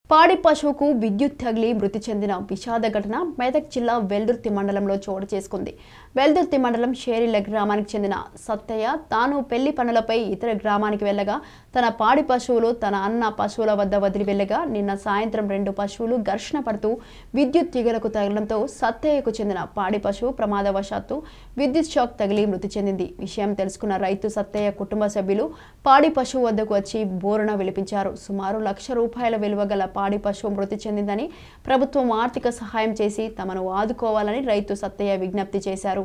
పాడి పశువుకు విద్యుత్ తగిలి మృతి చెందిన విషాద ఘటన మెదక్ జిల్లా వెల్దుర్తి మండలంలో చోటు చేసుకుంది వెల్దుర్తి మండలం షేరిల గ్రామానికి చెందిన సత్తయ్య తాను పెళ్లి పనులపై ఇతర గ్రామానికి వెళ్ళగా తన పాడి పశువులు తన అన్న పశువుల వద్ద వదిలి వెళ్ళగా నిన్న సాయంత్రం రెండు పశువులు ఘర్షణ పడుతూ విద్యుత్ తీగలకు తగలడంతో సత్తయ్యకు చెందిన పాడి పశువు ప్రమాదవశాత్తు విద్యుత్ షాక్ తగిలి మృతి చెందింది విషయం తెలుసుకున్న రైతు సత్తయ్య కుటుంబ సభ్యులు పాడి పశువు వద్దకు వచ్చి బోరున విలిపించారు సుమారు లక్ష రూపాయల విలువ గల పాడి పశువు మృతి చెందిందని ప్రభుత్వం ఆర్థిక సహాయం చేసి తమను ఆదుకోవాలని రైతు సత్తయ్య విజ్ఞప్తి చేశారు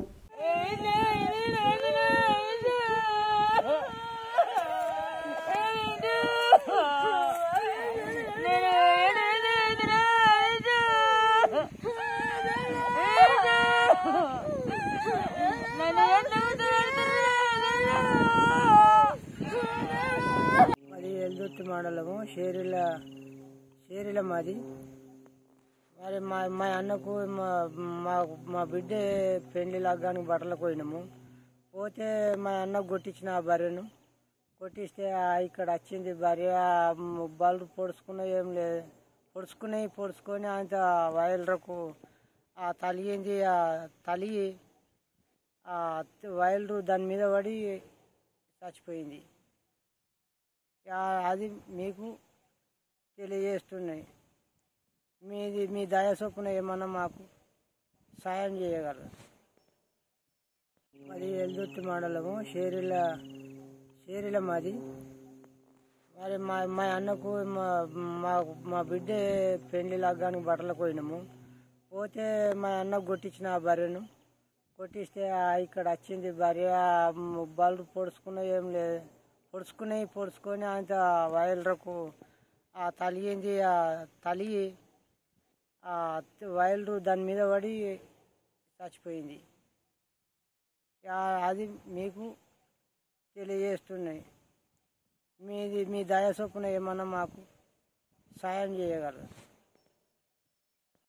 మాది ఎల్దుర్తి మండలము షేరిల షేరిల మాది మరి మా మా అన్నకు మా మా మా బిడ్డ పెళ్లి లగ్గానికి బట్టలకు పోయినాము పోతే మా అన్న కొట్టించిన ఆ బర్రెను కొట్టిస్తే ఆ ఇక్కడ వచ్చింది బర్రె ఆ బల్లు పొడుచుకున్న ఏం లేదు పొడుచుకున్నాయి పొడుచుకొని అంత వైల్రకు ఆ తలిగింది ఆ తలి ఆ వైల్రు దాని మీద పడి చచ్చిపోయింది యా- అది మీకు తెలియజేస్తున్నాయి మీది మీ దయ చొప్పున ఏమన్నా మాకు సాయం చేయగలరు అది ఎల్దుర్తి మండలము షేరిల షేరిల మాది మరి మా మా అన్నకు మా మా మా బిడ్డ పెళ్లి లగ్గానికి బట్టలకు పోయినాము పోతే మా అన్న కొట్టించిన ఆ బర్రెను కొట్టిస్తే ఆ ఇక్కడ వచ్చింది బర్రె ఆ బల్లు పొడుచుకున్న ఏం లేదు పొడుచుకున్నాయి పొడుచుకొని అంత వైల్రకు ఆ తలిగింది ఆ తలి ఆ వైల్రు దాని మీద పడి చచ్చిపోయింది యా- అది మీకు తెలియజేస్తున్నాయి మీది మీ దయ చొప్పున ఏమన్నా మాకు సాయం చేయగలరు